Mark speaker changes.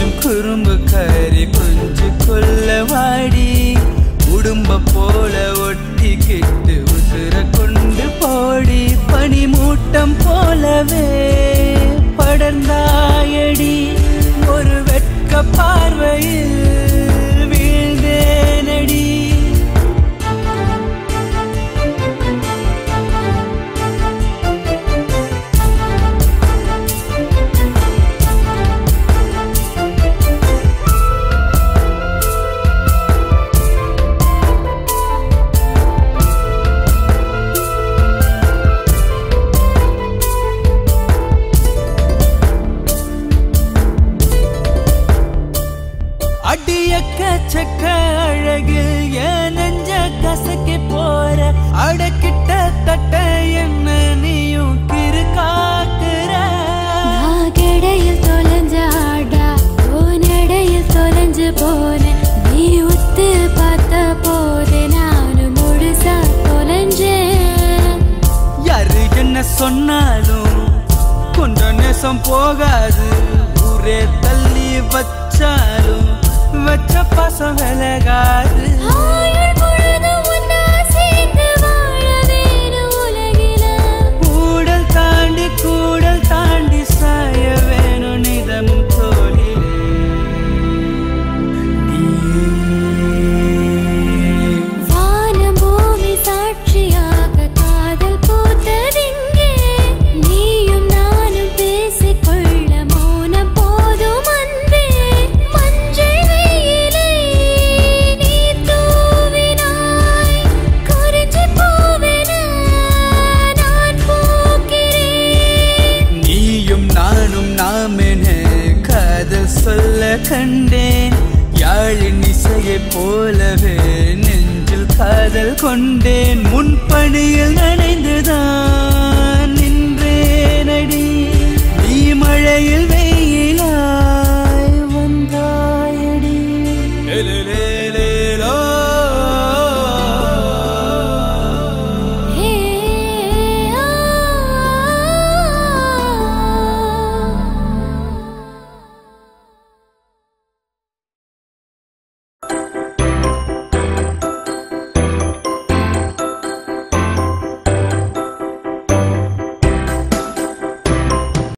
Speaker 1: குறும்பு கறி கொஞ்சு கொல்ல வாடி உடும்ப போல ஒட்டிக்கிட்டு உசுர கொண்டு போடி பனி மூட்டம் போலவே படர்ந்தாயடி ஒரு வெட்க பார்வையில் வீழ்ந்தேனடி அடியக்க சக்க அழகில் என் நெஞ்ச கசக்கி போற அடக்கிட்ட தட்ட என்ன நீயும் கிரு காக்குற
Speaker 2: நான் கிடையில் தொலைஞ்ச ஆடா உன் இடையில் தொலைஞ்சு போனேன் நீ உத்து பார்த்த போது நானும் முழுசா தொலைஞ்சேன்
Speaker 1: யாரு என்ன சொன்னாலும் கொண்ட நேசம் போகாது ஊரே தள்ளி வச்சாலும் வச்ச பாசம் விலகாது
Speaker 2: ஆயுள் முழுதும் உன்னா சேர்ந்து வாழ வேணும் உலகில
Speaker 1: கூடல் தாண்டி கூடல் தாண்டி சாய வேணும் நிதமும் தோழிலே நீயே
Speaker 2: வானம் பூமி சாட்சியாக காதல் பூத்ததிங்கே நீயும் நானும் பேசிக்கொள்ள மௌனம் போதும் அன்பே மஞ்சள் வெயிலை நீ தூவினாய் குறிஞ்சி பூவென நான் பூக்கிறேன்
Speaker 1: நீயும் நானும் நாம் என காதல் சொல்ல கண்டேன் யாழின் இசையைப் போலவே நெஞ்சில் காதல் கொண்டேன் முன்பணியில் நனைந்துதான் நின்றேனடி நீ மழையில்